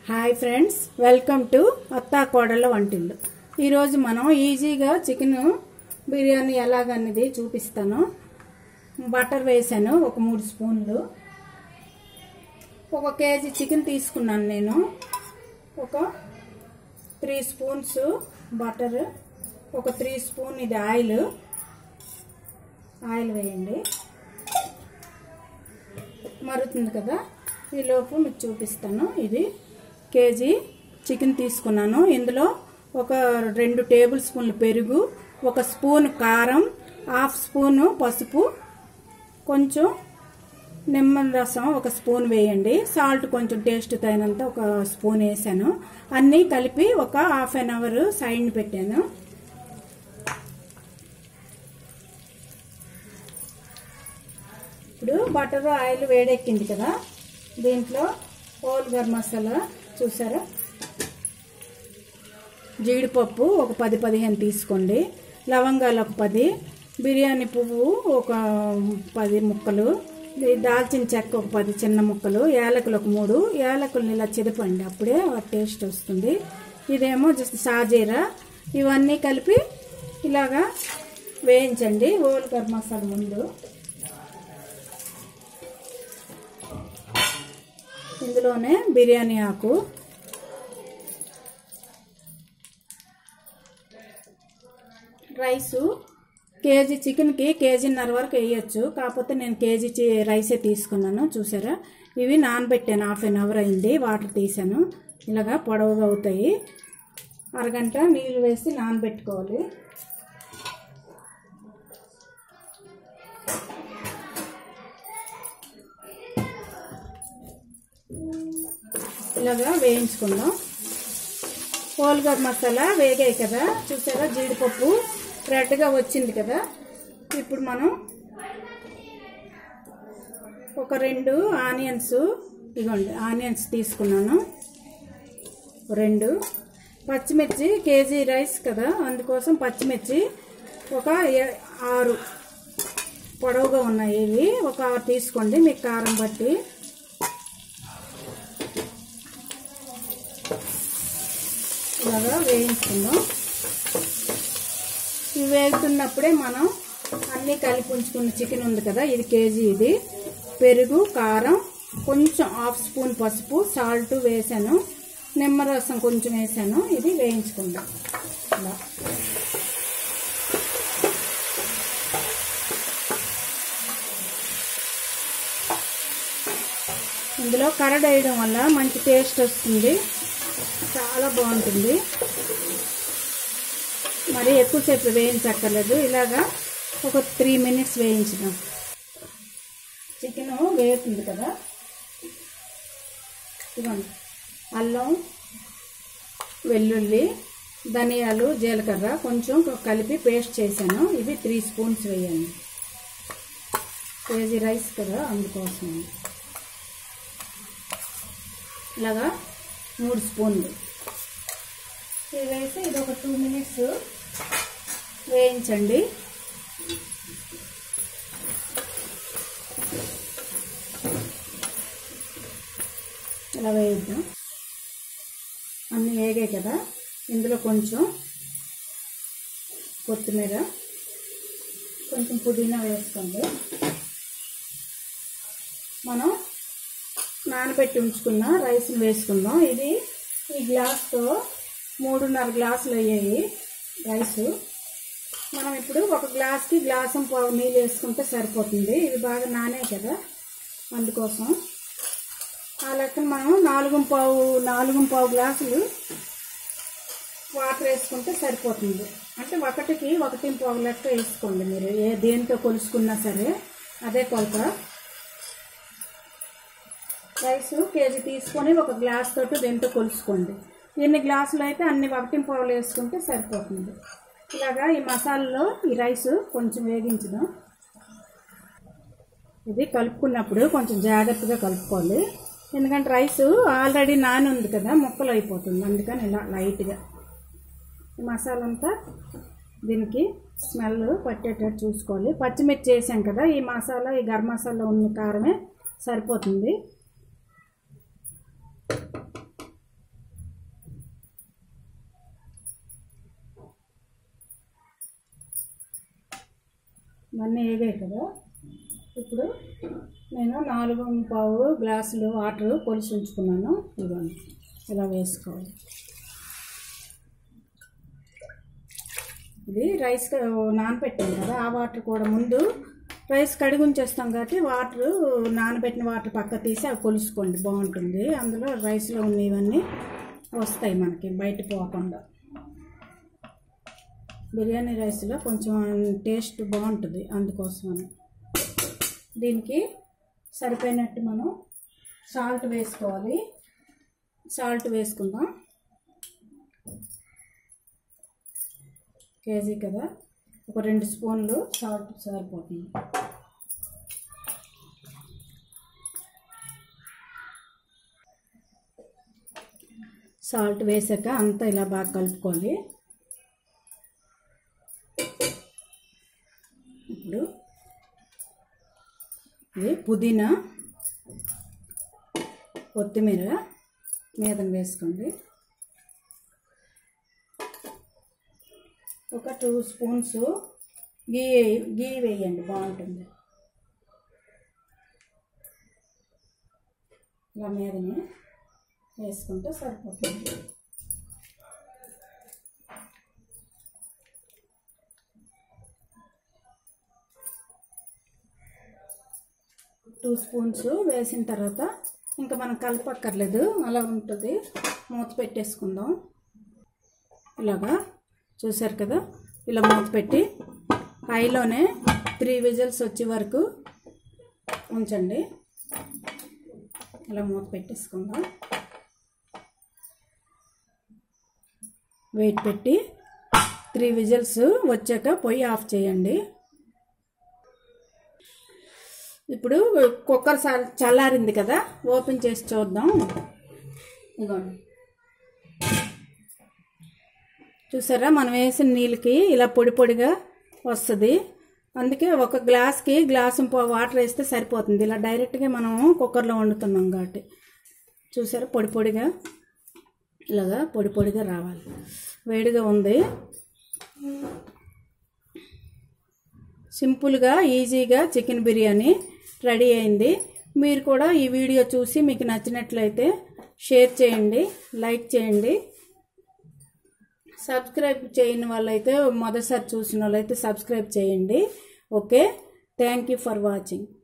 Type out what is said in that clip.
hi friends welcome to అత్తా కోడళ్ళ వంటిల్లు ఈరోజు మనం ఈజీగా చికెన్ బిర్యానీ ఎలాగన్నది చూపిస్తాను బటర్ వేసాను ఒక మూడు స్పూన్లు ఒక కేజీ చికెన్ తీసుకున్నాను నేను ఒక త్రీ స్పూన్స్ బటర్ ఒక త్రీ స్పూన్ ఇది ఆయిల్ ఆయిల్ వేయండి మరుగుతుంది కదా ఈలోపు మీకు చూపిస్తాను ఇది కేజీ చికెన్ తీసుకున్నాను ఇందులో ఒక రెండు టేబుల్ స్పూన్లు పెరుగు ఒక స్పూన్ కారం హాఫ్ స్పూను పసుపు కొంచెం నిమ్మ రసం ఒక స్పూన్ వేయండి సాల్ట్ కొంచెం టేస్ట్ తగినంత ఒక స్పూన్ వేసాను అన్నీ కలిపి ఒక హాఫ్ అన్ అవర్ సైడ్ పెట్టాను ఇప్పుడు బటర్ ఆయిల్ వేడెక్కింది కదా దీంట్లో హోల్ గరం మసాలా చూసారా జీడిపప్పు ఒక పది పదిహేను తీసుకోండి లవంగాలు ఒక పది బిర్యానీ పువ్వు ఒక పది ముక్కలు ఈ దాల్చిన చెక్క ఒక పది చిన్న ముక్కలు యాలకులు ఒక మూడు యాలకులను ఇలా చెదపండి అప్పుడే ఆ టేస్ట్ వస్తుంది ఇదేమో జస్ట్ సాజీరా ఇవన్నీ కలిపి ఇలాగా వేయించండి హోల్ గరం మసాలా ముందు ఇందులోనే బిర్యానీ ఆకు రైసు కేజీ చికెన్కి కేజీన్నర వరకు వేయచ్చు కాకపోతే నేను కేజీ చి- రైసే తీసుకున్నాను చూసారా ఇవి నానబెట్టాను హాఫ్ అన్ అవర్ అయింది వాటర్ తీసాను ఇలాగా పొడవుగా అవుతాయి అరగంట నీళ్ళు వేసి నానబెట్టుకోవాలి ఇలాగా వేయించుకుందాం హోల్గర్ మసాలా వేగాయి కదా చూసారా జీడిపప్పు రెడ్గా వచ్చింది కదా ఇప్పుడు మనం ఒక రెండు ఆనియన్స్ ఇదిగోండి ఆనియన్స్ తీసుకున్నాను రెండు పచ్చిమిర్చి కేజీ రైస్ కదా అందుకోసం పచ్చిమిర్చి ఒక ఏ- ఆరు పొడవుగా ఉన్నాయి ఇవి ఒక ఆరు తీసుకోండి మీకు కారం బట్టి ఇలాగా వేయించుకుందాం ఇవి వేగుతున్నప్పుడే మనం అన్నీ కలిపి ఉంచుకున్న చికెన్ ఉంది కదా ఇది కేజీ ఇది పెరుగు కారం కొంచెం హాఫ్ స్పూన్ పసుపు సాల్ట్ వేసాను నిమ్మరసం కొంచెం వేసాను ఇది వేయించుకుందాం ఇలా ఇందులో కరడ్ వేయడం వల్ల మంచి టేస్ట్ వస్తుంది చాలా బాగుంటుంది మరి ఎక్కువసేపు వేయించక్కర్లేదు ఇలాగా ఒక త్రీ మినిట్స్ వేయించినాం చికెన్ వేగుతుంది కదా ఇదిగోండి అల్లం వెల్లుల్లి ధనియాలు జీలకర్ర కొంచెం కలిపి పేస్ట్ చేశాను ఇవి త్రీ స్పూన్స్ వేయండి కేజీ రైస్ కదా అందుకోసం ఇలాగా మూడు స్పూన్లు ఇది వేసి ఇది ఒక టూ మినిట్స్ వేయించండి ఇలా వేయిద్దాం అన్నీ వేగాయి కదా ఇందులో కొంచెం కొత్తిమీర కొంచెం పుదీనా వేసుకోండి మనం నానబెట్టి ఉంచుకున్న రైస్ని వేసుకుందాం ఇది ఈ గ్లాస్తో మూడున్నర గ్లాసులు అయ్యాయి రైస్ మనం ఇప్పుడు ఒక గ్లాస్కి గ్లాసం పావు నీళ్ళు వేసుకుంటే సరిపోతుంది ఇవి బాగా నానే కదా అందుకోసం ఆ లెక్కన మనం నాలుగు పావు నాలుగు పావు గ్లాసులు వాటర్ వేసుకుంటే సరిపోతుంది అంటే ఒకటికి ఒకటి పావు లెక్క వేసుకోండి మీరు ఏ దేనితో కొలుసుకున్నా సరే అదే కొలత రైస్ కేజీ తీసుకొని ఒక గ్లాస్ తోటి దీంతో కొలుసుకోండి ఎన్ని గ్లాసులు అయితే అన్ని ఒకటి పావులు వేసుకుంటే సరిపోతుంది ఇలాగా ఈ మసాలాలో ఈ రైస్ కొంచెం వేగించడం ఇది కలుపుకున్నప్పుడు కొంచెం జాగ్రత్తగా కలుపుకోవాలి ఎందుకంటే రైస్ ఆల్రెడీ నాని ఉంది కదా ముక్కలు అయిపోతుంది అందుకని ఇలా లైట్గా ఈ మసాలా అంతా దీనికి స్మెల్ పట్టేటట్టు చూసుకోవాలి పచ్చిమిర్చి వేసాం కదా ఈ మసాలా ఈ గరం మసాలా ఉన్న కారమే సరిపోతుంది ఇవన్నీ వేగాయి కదా ఇప్పుడు నేను నాలుగు పావు గ్లాసులు వాటర్ పొలిసి ఉంచుకున్నాను ఇదిగోండి ఇలా వేసుకోవాలి ఇది రైస్ క- నానబెట్టాం కదా ఆ వాటర్ కూడా ముందు రైస్ కడిగి ఉంచేస్తాం కాబట్టి వాటర్ నానబెట్టిన వాటర్ పక్క తీసి అవి కొలుసుకోండి బాగుంటుంది అందులో రైస్లో ఉన్నవన్నీ వస్తాయి మనకి బయట పోకుండా బిర్యానీ రైస్లో కొంచెం టేస్ట్ బాగుంటుంది అందుకోసమని దీనికి సరిపోయినట్టు మనం సాల్ట్ వేసుకోవాలి సాల్ట్ వేసుకుందాం కేజీ కదా ఒక రెండు స్పూన్లు సాల్ట్ సరిపోతుంది సాల్ట్ వేసాక అంతా ఇలా బాగా కలుపుకోవాలి ఇప్పుడు ఇది పుదీనా కొత్తిమీర మీదన వేసుకోండి ఒక టూ స్పూన్స్ గీ గీ వేయండి బాగుంటుంది ఇలా మీదనే వేసుకుంటే సరిపోతుంది టూ స్పూన్స్ వేసిన తర్వాత ఇంకా మనం కలపక్కర్లేదు అలా ఉంటుంది మూత పెట్టేసుకుందాం ఇలాగా చూసారు కదా ఇలా మూత పెట్టి హైలోనే త్రీ విజిల్స్ వచ్చే వరకు ఉంచండి ఇలా మూత పెట్టేసుకుందాం వెయిట్ పెట్టి త్రీ విజిల్స్ వచ్చాక పొయ్యి ఆఫ్ చేయండి ఇప్పుడు కుక్కర్ చల్- చల్లారింది కదా ఓపెన్ చేసి చూద్దాం ఇదిగోండి చూసారా మనం వేసిన నీళ్ళకి ఇలా పొడి పొడిగా వస్తుంది అందుకే ఒక గ్లాస్కి గ్లాసు పో- వాటర్ వేస్తే సరిపోతుంది ఇలా డైరెక్ట్గా మనం కుక్కర్లో వండుతున్నాం కాబట్టి చూసారా పొడి పొడిగా ఇలాగా పొడి పొడిగా రావాలి వేడిగా ఉంది సింపుల్గా ఈజీగా చికెన్ బిర్యానీ రెడీ అయింది మీరు కూడా ఈ వీడియో చూసి మీకు నచ్చినట్లయితే షేర్ చేయండి లైక్ చేయండి సబ్స్క్రైబ్ చేయని వాళ్ళైతే మొదటిసారి చూసిన వాళ్ళైతే సబ్స్క్రైబ్ చేయండి okay thank you for watching